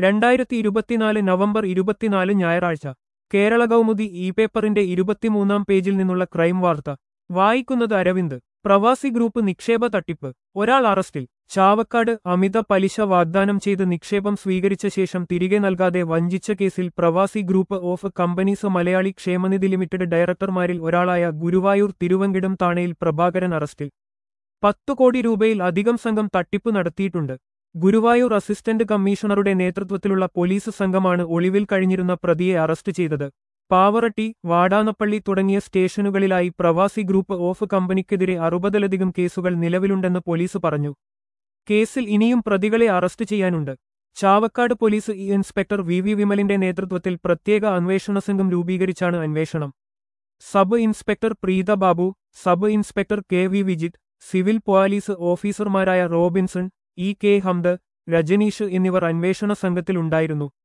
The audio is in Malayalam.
രണ്ടായിരത്തി ഇരുപത്തിനാല് നവംബർ ഇരുപത്തിനാല് ഞായറാഴ്ച കേരള കൗമുദി ഇ പേപ്പറിന്റെ ഇരുപത്തിമൂന്നാം പേജിൽ നിന്നുള്ള ക്രൈം വാർത്ത വായിക്കുന്നത് അരവിന്ദ് പ്രവാസി ഗ്രൂപ്പ് നിക്ഷേപ തട്ടിപ്പ് ഒരാൾ അറസ്റ്റിൽ ചാവക്കാട് അമിത പലിശ വാഗ്ദാനം ചെയ്ത് നിക്ഷേപം സ്വീകരിച്ച ശേഷം തിരികെ നൽകാതെ വഞ്ചിച്ച കേസിൽ പ്രവാസി ഗ്രൂപ്പ് ഓഫ് കമ്പനീസ് മലയാളി ക്ഷേമനിധി ലിമിറ്റഡ് ഡയറക്ടർമാരിൽ ഒരാളായ ഗുരുവായൂർ തിരുവങ്കിടം താണയിൽ പ്രഭാകരൻ അറസ്റ്റിൽ പത്തു കോടി രൂപയിൽ അധികം സംഘം തട്ടിപ്പ് നടത്തിയിട്ടുണ്ട് ഗുരുവായൂർ അസിസ്റ്റന്റ് കമ്മീഷണറുടെ നേതൃത്വത്തിലുള്ള പോലീസ് സംഘമാണ് ഒളിവിൽ കഴിഞ്ഞിരുന്ന പ്രതിയെ അറസ്റ്റ് ചെയ്തത് പാവറട്ടി വാടാനപ്പള്ളി തുടങ്ങിയ സ്റ്റേഷനുകളിലായി പ്രവാസി ഗ്രൂപ്പ് ഓഫ് കമ്പനിക്കെതിരെ അറുപതിലധികം കേസുകൾ നിലവിലുണ്ടെന്ന് പോലീസ് പറഞ്ഞു കേസിൽ ഇനിയും പ്രതികളെ അറസ്റ്റ് ചെയ്യാനുണ്ട് Chavakkad police E inspector V V വിമലിന്റെ നേതൃത്വത്തിൽ പ്രത്യേക അന്വേഷണ സംഘം രൂപീകരിച്ചാണ് അന്വേഷണം sub inspector Preetha Babu sub inspector K V Vijith civil police ഓഫീസർമാരായ Robinson E K Hamd Rajaneesh എന്നിവർ അന്വേഷണ സംഘത്തിലുണ്ടായിരുന്നു